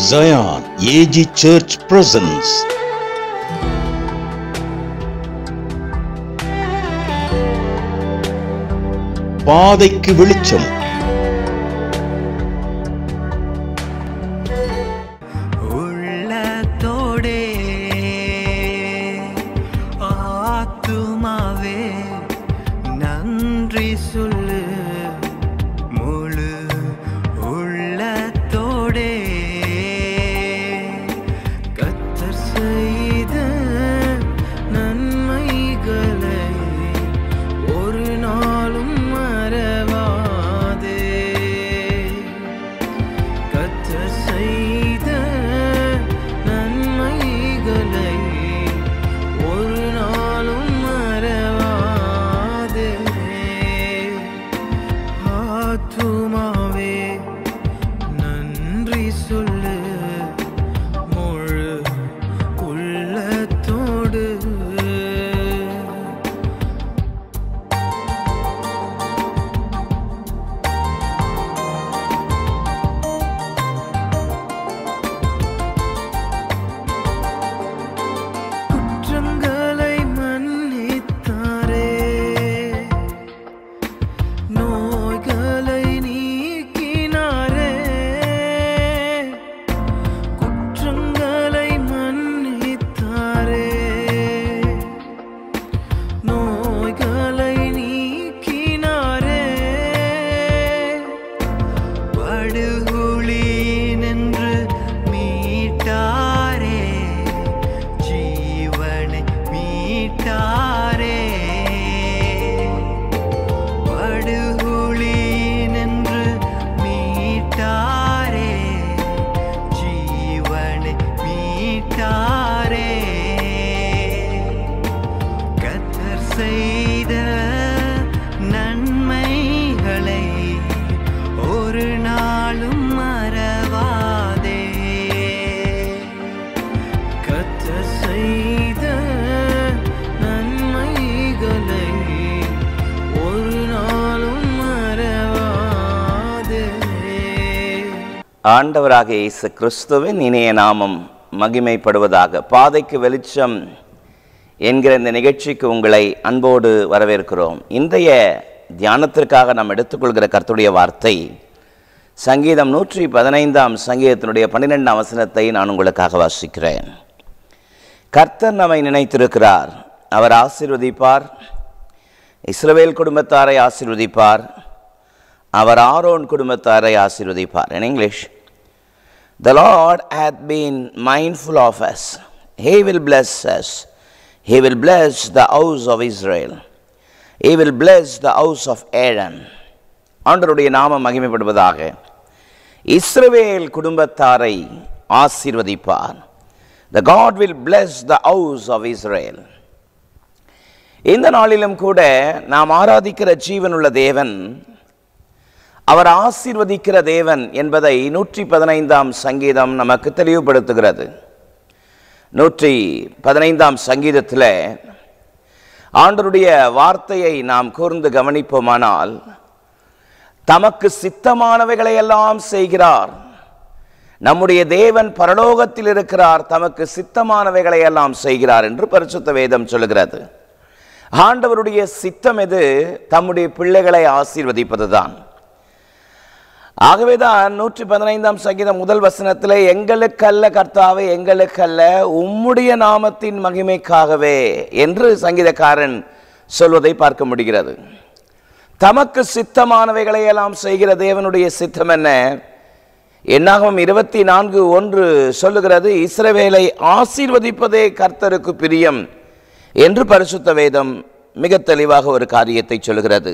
Zion AG Church presents பாதைக்கு வெளிச்சம் உள்ளத்தோடே ஆத்துமாவே நன்றி சொல்லு முழு உள்ளத்தோடே கத்தர் செய்த நன்மைகளை ஒரு நாளும் மறவாதே கத்தர் செய்த நன்மைகளை ஒரு நாளும் மறவாதே ஆத்துமாவே நன்றி சொல்லு முழு உள்ளத்தோடு குற்றங்களை மன்னித்தாரே நோய்களை நீக்கினாரே குற்றங்களை மன்னித்தாரே நோய்களை நீக்கினாரே படுகுழி நின்று மீட்டாரே ஜீவனை மீட்டாரே படுகுழி நின்று மீட்டாரே ஜீவனை மீட்டாரே கத்தர் செய்த நன்மைகளை ஒரு நாளும் மறவாதே கத்தர் செய்த நன்மைகளை ஒரு நாளும் மறவாதே ஆண்டவராக இயேசு கிறிஸ்துவின் இணைய நாமம் மகிமைப்படுவதாக பாதைக்கு வெளிச்சம் என்கிற இந்த நிகழ்ச்சிக்கு உங்களை அன்போடு வரவேற்கிறோம் இன்றைய தியானத்திற்காக நாம் எடுத்துக்கொள்கிற கர்த்தருடைய வார்த்தை சங்கீதம் நூற்றி பதினைந்தாம் சங்கீதத்தினுடைய பன்னிரெண்டாம் வசனத்தை நான் உங்களுக்காக வாசிக்கிறேன் கர்த்தர் நம்மை நினைத்திருக்கிறார் அவர் ஆசீர்வதிப்பார் இஸ்ரவேல் குடும்பத்தாரை ஆசீர்வதிப்பார் அவர் ஆரோன் குடும்பத்தாரை ஆசீர்வதிப்பார் in English the Lord hath been mindful of us he will bless us he will bless the house of Israel he will bless the house of Aaron ஆண்டவருடைய நாமம் மகிமைப்படுவதாக இஸ்ரவேல் குடும்பத்தாரை ஆசீர்வதிப்பார் the God will bless the house of Israel இந்த நாளிலும் கூட நாம் ஆராதிக்கிற ஜீவனுள்ள தேவன் அவர் ஆசீர்வதிக்கிற தேவன் என்பதை நூற்றி பதினைந்தாம் சங்கீதம் நமக்கு தெளிவுபடுத்துகிறது நூற்றி பதினைந்தாம் சங்கீதத்தில் ஆண்டருடைய வார்த்தையை நாம் கூர்ந்து கவனிப்போமானால் தமக்கு சித்தமானவைகளை எல்லாம் செய்கிறார் நம்முடைய தேவன் பரலோகத்தில் இருக்கிறார் தமக்கு சித்தமானவைகளை எல்லாம் செய்கிறார் என்று பரிசுத்த வேதம் சொல்லுகிறது ஆண்டவருடைய சித்தம் எது தம்முடைய பிள்ளைகளை ஆசீர்வதிப்பதுதான் ஆகவேதான் நூற்றி பதினைந்தாம் சங்கீதம் முதல் வசனத்தில் எங்களுக்கல்ல கர்த்தாவே எங்களுக்கல்ல உம்முடைய நாமத்தின் மகிமைக்காகவே என்று சங்கீதக்காரன் சொல்வதை பார்க்க முடிகிறது தமக்கு சித்தமானவைகளை எல்லாம் செய்கிற தேவனுடைய சித்தம் என்ன என்னாகவும் இருபத்தி நான்கு ஒன்று சொல்லுகிறது இஸ்ரவேலை ஆசீர்வதிப்பதே கர்த்தருக்கு பிரியம் என்று பரிசுத்த வேதம் மிக தெளிவாக ஒரு காரியத்தை சொல்லுகிறது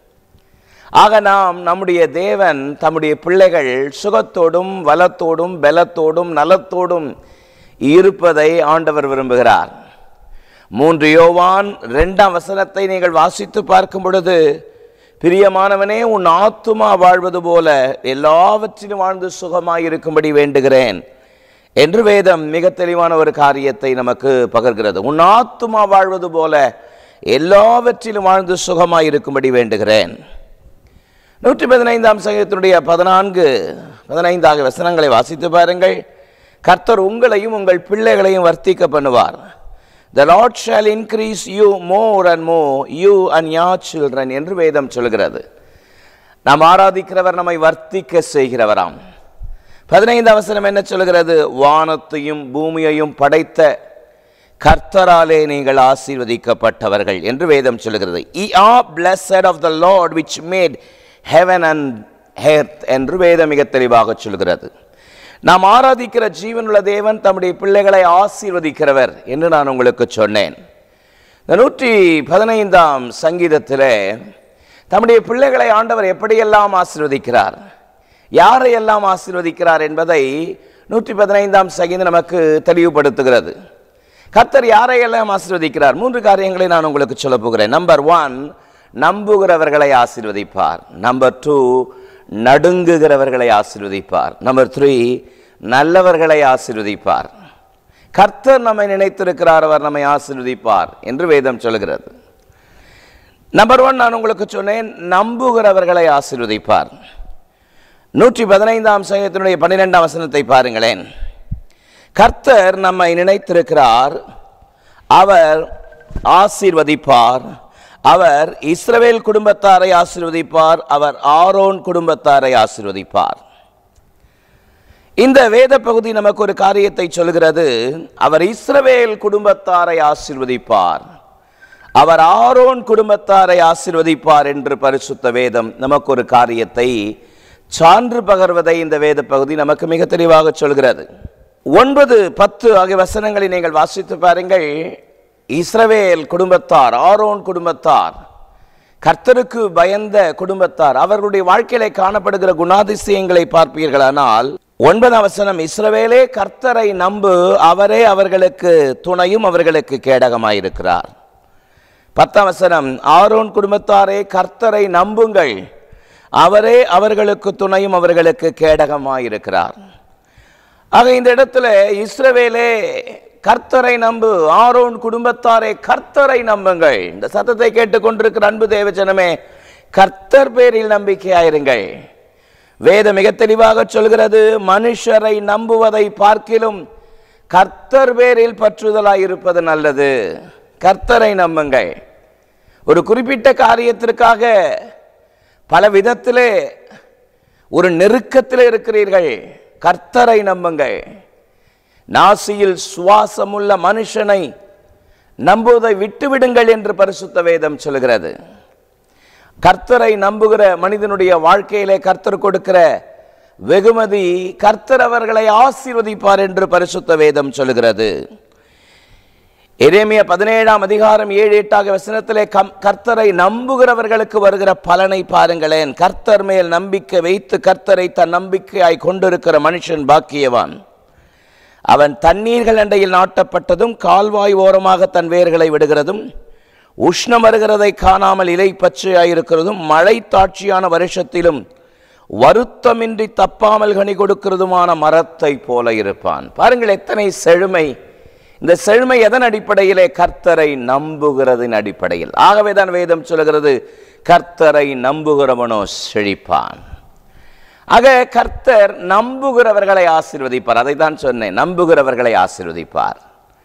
ஆக நாம் நம்முடைய தேவன் தம்முடைய பிள்ளைகள் சுகத்தோடும் வளத்தோடும் பலத்தோடும் நலத்தோடும் இருப்பதை ஆண்டவர் விரும்புகிறார் மூன்று யோவான் ரெண்டாம் வசனத்தை நீங்கள் வாசித்து பார்க்கும் பொழுது பிரியமானவனே உன் ஆத்துமா வாழ்வது போல எல்லாவற்றிலும் வாழ்ந்து சுகமாயிருக்கும்படி வேண்டுகிறேன் என்று வேதம் மிக தெளிவான ஒரு காரியத்தை நமக்கு பகர்கிறது உன் ஆத்துமா வாழ்வது போல எல்லாவற்றிலும் வாழ்ந்து சுகமாயிருக்கும்படி வேண்டுகிறேன் நூற்றி பதினைந்தாம் சங்கத்தினுடைய பதினான்கு பதினைந்தாக வசனங்களை வாசித்து பாருங்கள் கர்த்தர் உங்களையும் உங்கள் பிள்ளைகளையும் வர்த்திக்க பண்ணுவார் the lord shall increase you more and more you and your children என்று வேதம் சொல்கிறது நாம் ஆராதிக்கிறவர் நம்மை வர்த்திக்க செய்கிறவராம் பதினைந்து அவசரம் என்ன சொல்கிறது வானத்தையும் பூமியையும் படைத்த கர்த்தராலே நீங்கள் ஆசீர்வதிக்கப்பட்டவர்கள் என்று வேதம் சொல்கிறது we are blessed of the lord which made heaven and earth என்று வேதம் மிக தெளிவாக சொல்கிறது நாம் ஆராதிக்கிற ஜீவனுள்ள தேவன் தம்முடைய பிள்ளைகளை ஆசீர்வதிக்கிறவர் என்று நான் உங்களுக்கு சொன்னேன் இந்த நூற்றி பதினைந்தாம் சங்கீதத்திலே தம்முடைய பிள்ளைகளை ஆண்டவர் எப்படியெல்லாம் ஆசீர்வதிக்கிறார் யாரையெல்லாம் ஆசீர்வதிக்கிறார் என்பதை நூற்றி பதினைந்தாம் சங்கீதம் நமக்கு தெளிவுபடுத்துகிறது கர்த்தர் யாரையெல்லாம் ஆசீர்வதிக்கிறார் மூன்று காரியங்களை நான் உங்களுக்கு சொல்ல போகிறேன் நம்பர் ஒன் நம்புகிறவர்களை ஆசீர்வதிப்பார் நம்பர் டூ நடுங்குகிறவர்களை ஆசீர்வதிப்பார் நம்பர் த்ரீ நல்லவர்களை ஆசீர்வதிப்பார் கர்த்தர் நம்மை நினைத்திருக்கிறார் அவர் நம்மை ஆசீர்வதிப்பார் என்று வேதம் சொல்கிறது நம்பர் ஒன் நான் உங்களுக்கு சொன்னேன் நம்புகிறவர்களை ஆசீர்வதிப்பார் நூற்றி பதினைந்தாம் சங்கத்தினுடைய பன்னிரெண்டாம் வசனத்தை பாருங்களேன் கர்த்தர் நம்மை நினைத்திருக்கிறார் அவர் ஆசீர்வதிப்பார் அவர் இஸ்ரவேல் குடும்பத்தாரை ஆசீர்வதிப்பார் அவர் ஆரோன் குடும்பத்தாரை ஆசீர்வதிப்பார் இந்த வேத பகுதி நமக்கு ஒரு காரியத்தை சொல்கிறது அவர் இஸ்ரவேல் குடும்பத்தாரை ஆசீர்வதிப்பார் அவர் ஆரோன் குடும்பத்தாரை ஆசீர்வதிப்பார் என்று பரிசுத்த வேதம் நமக்கு ஒரு காரியத்தை சான்று பகர்வதை இந்த வேத பகுதி நமக்கு மிக தெளிவாக சொல்கிறது ஒன்பது பத்து ஆகிய வசனங்களை நீங்கள் வாசித்து பாருங்கள் இஸ்ரவேல் குடும்பத்தார் ஆரோன் குடும்பத்தார் கர்த்தருக்கு பயந்த குடும்பத்தார் அவர்களுடைய வாழ்க்கையிலே காணப்படுகிற குணாதிசயங்களை பார்ப்பீர்களானால் ஒன்பதாம் வசனம் இஸ்ரவேலே கர்த்தரை நம்பு அவரே அவர்களுக்கு துணையும் அவர்களுக்கு கேடகமாயிருக்கிறார் பத்தாம் வசனம் ஆரோன் குடும்பத்தாரே கர்த்தரை நம்புங்கள் அவரே அவர்களுக்கு துணையும் அவர்களுக்கு கேடகமாயிருக்கிறார் ஆக இந்த இடத்துல இஸ்ரவேலே கர்த்தரை நம்பு ஆரோன் குடும்பத்தாரே கர்த்தரை நம்புங்கள் இந்த சத்தத்தை கேட்டுக்கொண்டிருக்கிற அன்பு தேவஜனமே கர்த்தர் பேரில் நம்பிக்கையாயிருங்கள் வேதம் மிக தெளிவாக சொல்கிறது மனுஷரை நம்புவதை பார்க்கிலும் கர்த்தர் பேரில் பற்றுதலாய் இருப்பது நல்லது கர்த்தரை நம்புங்கள் ஒரு குறிப்பிட்ட காரியத்திற்காக பல விதத்திலே ஒரு நெருக்கத்திலே இருக்கிறீர்கள் கர்த்தரை நம்புங்கள் நாசியில் சுவாசமுள்ள மனுஷனை நம்புவதை விட்டுவிடுங்கள் என்று பரிசுத்த வேதம் சொல்கிறது கர்த்தரை நம்புகிற மனிதனுடைய வாழ்க்கையிலே கர்த்தர் கொடுக்கிற வெகுமதி கர்த்தர் அவர்களை ஆசீர்வதிப்பார் என்று பரிசுத்த வேதம் சொல்கிறது எரேமியா பதினேழாம் அதிகாரம் ஏழு எட்டாக வசனத்திலே கம் கர்த்தரை நம்புகிறவர்களுக்கு வருகிற பலனை பாருங்களேன் கர்த்தர் மேல் நம்பிக்கை வைத்து கர்த்தரை தன் நம்பிக்கையாய் கொண்டிருக்கிற மனுஷன் பாக்கியவான் அவன் தண்ணீர்கள் அண்டையில் நாட்டப்பட்டதும் கால்வாய் ஓரமாக தன் வேர்களை விடுகிறதும் உஷ்ணம் வருகிறதை காணாமல் இலை பச்சையாயிருக்கிறதும் மழை தாட்சியான வருஷத்திலும் வருத்தமின்றி தப்பாமல் கனி கொடுக்கிறதுமான மரத்தை போல இருப்பான் பாருங்கள் எத்தனை செழுமை இந்த செழுமை எதன் அடிப்படையிலே கர்த்தரை நம்புகிறதின் அடிப்படையில் ஆகவே தான் வேதம் சொல்கிறது கர்த்தரை நம்புகிறவனோ செழிப்பான் ஆக கர்த்தர் நம்புகிறவர்களை ஆசீர்வதிப்பார் அதை தான் சொன்னேன் நம்புகிறவர்களை ஆசீர்வதிப்பார்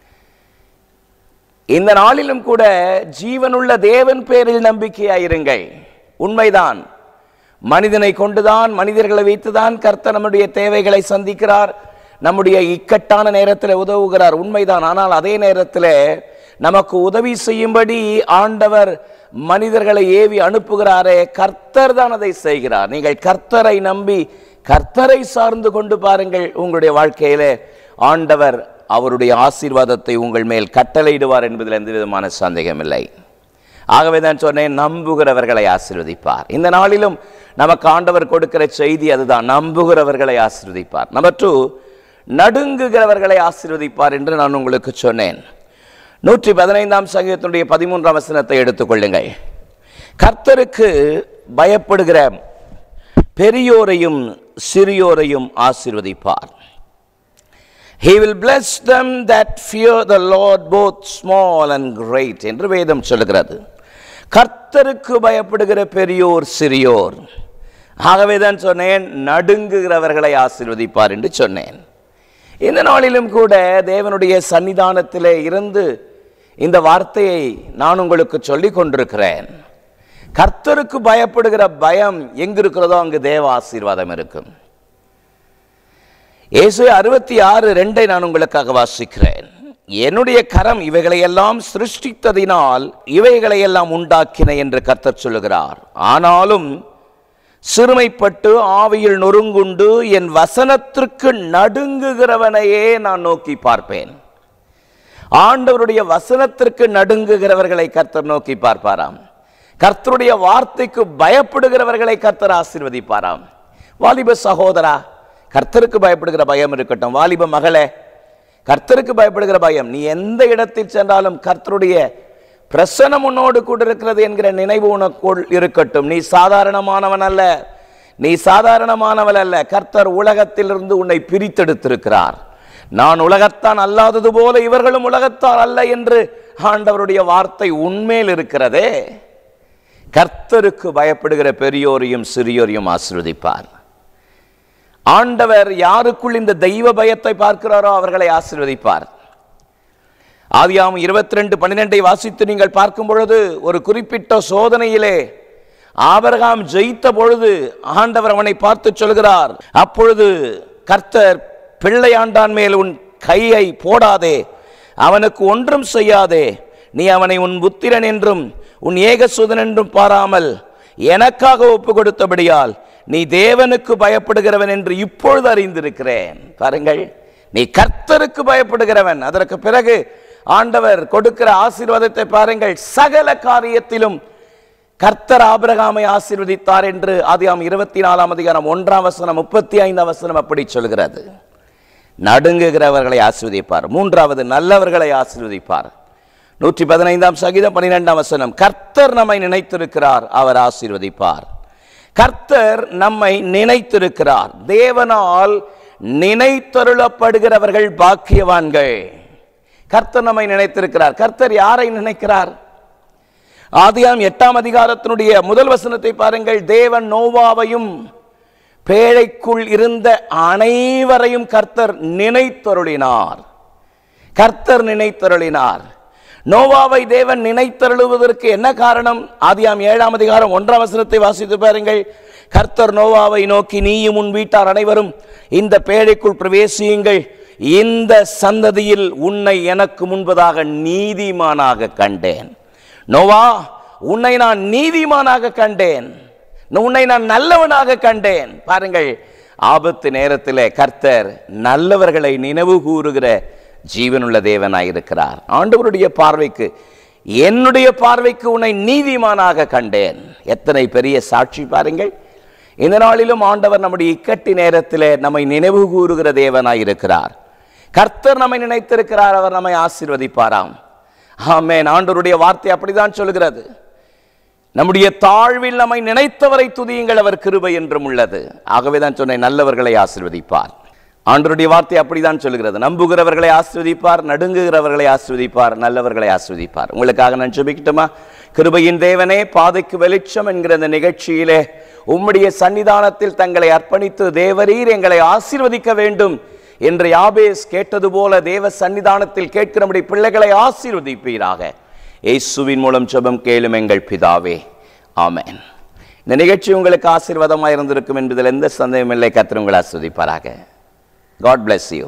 இந்த நாளிலும் கூட ஜீவனுள்ள தேவன் பேரில் நம்பிக்கையாயிருங்கள் உண்மைதான் மனிதனை கொண்டுதான் மனிதர்களை வைத்துதான் கர்த்தர் நம்முடைய தேவைகளை சந்திக்கிறார் நம்முடைய இக்கட்டான நேரத்தில் உதவுகிறார் உண்மைதான் ஆனால் அதே நேரத்தில் நமக்கு உதவி செய்யும்படி ஆண்டவர் மனிதர்களை ஏவி அனுப்புகிறாரே கர்த்தர் தான் அதை செய்கிறார் நீங்கள் கர்த்தரை நம்பி கர்த்தரை சார்ந்து கொண்டு பாருங்கள் உங்களுடைய வாழ்க்கையிலே ஆண்டவர் அவருடைய ஆசீர்வாதத்தை உங்கள் மேல் கட்டளையிடுவார் என்பதில் எந்த விதமான சந்தேகமில்லை ஆகவே தான் சொன்னேன் நம்புகிறவர்களை ஆசீர்வதிப்பார் இந்த நாளிலும் நமக்கு ஆண்டவர் கொடுக்கிற செய்தி அதுதான் நம்புகிறவர்களை ஆசீர்வதிப்பார் நம்பர் டூ நடுங்குகிறவர்களை ஆசீர்வதிப்பார் என்று நான் உங்களுக்கு சொன்னேன் நூற்றி பதினைந்தாம் சங்கீதத்தினுடைய பதிமூன்றாம் வசனத்தை எடுத்துக்கொள்ளுங்கள் கர்த்தருக்கு பயப்படுகிற பெரியோரையும் சிறியோரையும் ஆசீர்வதிப்பார் He will bless them that fear the Lord both small and great என்று வேதம் சொல்கிறது கர்த்தருக்கு பயப்படுகிற பெரியோர் சிறியோர் ஆகவே தான் சொன்னேன் நடுங்குகிறவர்களை ஆசீர்வதிப்பார் என்று சொன்னேன் இந்த நாளிலும் கூட தேவனுடைய சன்னிதானத்திலே இருந்து இந்த வார்த்தையை நான் உங்களுக்கு சொல்லிக் கொண்டிருக்கிறேன் கர்த்தருக்கு பயப்படுகிற பயம் எங்கு இருக்கிறதோ அங்கு தேவ ஆசீர்வாதம் இருக்கும் இயேசு அறுபத்தி ஆறு ரெண்டை நான் உங்களுக்காக வாசிக்கிறேன் என்னுடைய கரம் இவைகளையெல்லாம் சிருஷ்டித்ததினால் இவைகளையெல்லாம் உண்டாக்கின என்று கர்த்தர் சொல்லுகிறார் ஆனாலும் சிறுமைப்பட்டு ஆவியில் நொறுங்குண்டு என் வசனத்திற்கு நடுங்குகிறவனையே நான் நோக்கி பார்ப்பேன் ஆண்டவருடைய வசனத்திற்கு நடுங்குகிறவர்களை கர்த்தர் நோக்கி பார்ப்பாராம் கர்த்தருடைய வார்த்தைக்கு பயப்படுகிறவர்களை கர்த்தர் ஆசீர்வதிப்பாராம் வாலிப சகோதரா கர்த்தருக்கு பயப்படுகிற பயம் இருக்கட்டும் வாலிப மகளே கர்த்தருக்கு பயப்படுகிற பயம் நீ எந்த இடத்தில் சென்றாலும் கர்த்தருடைய பிரசனம் உன்னோடு கூட இருக்கிறது என்கிற நினைவு உனக்குள் இருக்கட்டும் நீ சாதாரணமானவன் அல்ல நீ சாதாரணமானவள் அல்ல கர்த்தர் உலகத்திலிருந்து உன்னை பிரித்தெடுத்திருக்கிறார் நான் உலகத்தான் அல்லாதது போல இவர்களும் உலகத்தான் அல்ல என்று ஆண்டவருடைய வார்த்தை உண்மையில் இருக்கிறதே கர்த்தருக்கு பயப்படுகிற பெரியோரையும் சிறியோரையும் ஆசீர்வதிப்பார் ஆண்டவர் யாருக்குள் இந்த தெய்வ பயத்தை பார்க்கிறாரோ அவர்களை ஆசீர்வதிப்பார் ஆதியாம் இருபத்தி ரெண்டு பன்னிரெண்டை வாசித்து நீங்கள் பார்க்கும் பொழுது ஒரு குறிப்பிட்ட சோதனையிலே ஆபரகாம் ஜெயித்த பொழுது ஆண்டவர் அவனை பார்த்து சொல்கிறார் அப்பொழுது கர்த்தர் பிள்ளையாண்டான் மேல் உன் கையை போடாதே அவனுக்கு ஒன்றும் செய்யாதே நீ அவனை உன் புத்திரன் என்றும் உன் ஏகசுதன் என்றும் பாராமல் எனக்காக ஒப்பு கொடுத்தபடியால் நீ தேவனுக்கு பயப்படுகிறவன் என்று இப்பொழுது அறிந்திருக்கிறேன் பாருங்கள் நீ கர்த்தருக்கு பயப்படுகிறவன் அதற்கு பிறகு ஆண்டவர் கொடுக்கிற ஆசீர்வாதத்தை பாருங்கள் சகல காரியத்திலும் கர்த்தர் ஆபிரகாமை ஆசீர்வதித்தார் என்று ஆதியாம் இருபத்தி நாலாம் அதிகாரம் ஒன்றாம் வசனம் முப்பத்தி ஐந்தாம் வசனம் அப்படி சொல்கிறது நடுங்குகிறவர்களை ஆசீர்வதிப்பார் மூன்றாவது நல்லவர்களை ஆசீர்வதிப்பார் நூற்றி பதினைந்தாம் சகீதம் பன்னிரெண்டாம் வசனம் கர்த்தர் நம்மை நினைத்திருக்கிறார் அவர் ஆசீர்வதிப்பார் கர்த்தர் நம்மை நினைத்திருக்கிறார் தேவனால் நினைத்தருளப்படுகிறவர்கள் பாக்கியவான்கள் கர்த்தர் நம்மை நினைத்திருக்கிறார் கர்த்தர் யாரை நினைக்கிறார் ஆதியாம் எட்டாம் அதிகாரத்தினுடைய முதல் வசனத்தை பாருங்கள் தேவன் நோவாவையும் பேழைக்குள் இருந்த அனைவரையும் கர்த்தர் நினைத்தருளினார் கர்த்தர் நினைத்தருளினார் நோவாவை தேவன் நினைத்தருளுவதற்கு என்ன காரணம் ஆதியாம் ஏழாம் அதிகாரம் ஒன்றாம் வசனத்தை வாசித்து பாருங்கள் கர்த்தர் நோவாவை நோக்கி நீயும் உன் வீட்டார் அனைவரும் இந்த பேழைக்குள் பிரவேசியுங்கள் இந்த சந்ததியில் உன்னை எனக்கு முன்பதாக நீதிமானாக கண்டேன் நோவா உன்னை நான் நீதிமானாக கண்டேன் உன்னை நான் நல்லவனாக கண்டேன் பாருங்கள் ஆபத்து நேரத்தில் கர்த்தர் நல்லவர்களை நினைவு கூறுகிற ஜீவனுள்ள தேவனாயிருக்கிறார் ஆண்டவருடைய பார்வைக்கு என்னுடைய பார்வைக்கு உன்னை நீதிமானாக கண்டேன் எத்தனை பெரிய சாட்சி பாருங்கள் இந்த நாளிலும் ஆண்டவர் நம்முடைய இக்கட்டி நேரத்தில் நம்மை நினைவு கூறுகிற தேவனாயிருக்கிறார் கர்த்தர் நம்மை நினைத்திருக்கிறார் அவர் நம்மை ஆசீர்வதிப்பாராம் ஆமென் ஆண்டவருடைய வார்த்தை அப்படிதான் சொல்கிறது நம்முடைய தாழ்வில் நம்மை நினைத்தவரை துதியுங்கள் அவர் கிருபை என்றும் உள்ளது ஆகவே தான் சொன்னேன் நல்லவர்களை ஆசீர்வதிப்பார் ஆண்டவருடைய வார்த்தை அப்படிதான் சொல்கிறது நம்புகிறவர்களை ஆஸ்வதிப்பார் நடுங்குகிறவர்களை ஆஸ்வதிப்பார் நல்லவர்களை ஆஸ்வதிப்பார் உங்களுக்காக நான் ஜெபிக்கட்டுமா கிருபையின் தேவனே பாதைக்கு வெளிச்சம் என்கிற இந்த நிகழ்ச்சியிலே உம்முடைய சன்னிதானத்தில் தங்களை அர்ப்பணித்து தேவரீர் எங்களை ஆசீர்வதிக்க வேண்டும் என்று யாபேஸ் கேட்டது போல தேவ சன்னிதானத்தில் கேட்கிற நம்முடைய பிள்ளைகளை ஆசீர்வதிப்பீராக இயேசுவின் மூலம் ஜெபம் கேளும் எங்கள் பிதாவே ஆமென் இந்த நிகழ்ச்சி உங்களுக்கு ஆசீர்வாதமாக இருந்திருக்கும் என்பதில் எந்த சந்தேகமில்லை கத்திர உங்களை ஆஸ்வதிப்பாராக God bless you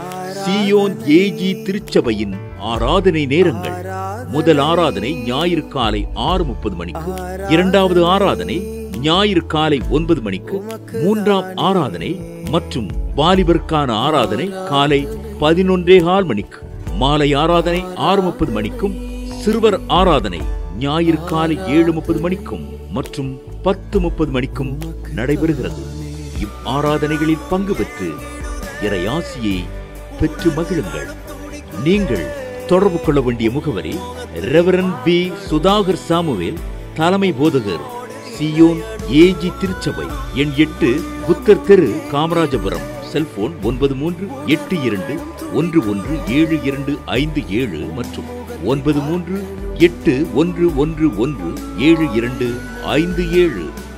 Zion AG திருச்சபையின் ஆராதனை நேரங்கள் முதல் ஆராதனை ஞாயிறு காலை ஆறு முப்பது மணிக்கு இரண்டாவது ஆராதனை ஞாயிறு காலை ஒன்பது மணிக்கு மூன்றாம் ஆராதனை மற்றும் வாலிபருக்கான ஆராதனை காலை பதினொன்றே கால் மணிக்கு மாலை ஆராதனை ஆறு முப்பது மணிக்கும் சிறுவர் ஆராதனை ஞாயிறு காலை ஏழு முப்பது மணிக்கும் மற்றும் பத்து முப்பது மணிக்கும் நடைபெறுகிறது இவ் ஆராதனைகளில் பங்கு பெற்று இறையாசியை பெற்று மகிழுங்கள் நீங்கள் தொடர்பு கொள்ள வேண்டிய முகவரி ரெவரன் பி சுதாகர் சாமுவேல் தலைமை போதகர் சியோன் ஏஜி திருச்சபை எண் எட்டு புத்தர் தெரு காமராஜபுரம் செல்போன் ஒன்பது மூன்று எட்டு இரண்டு ஒன்று ஒன்று ஏழு இரண்டு ஐந்து ஏழு மற்றும் ஒன்பது மூன்று எட்டு ஒன்று ஒன்று ஒன்று ஏழு இரண்டு ஐந்து ஏழு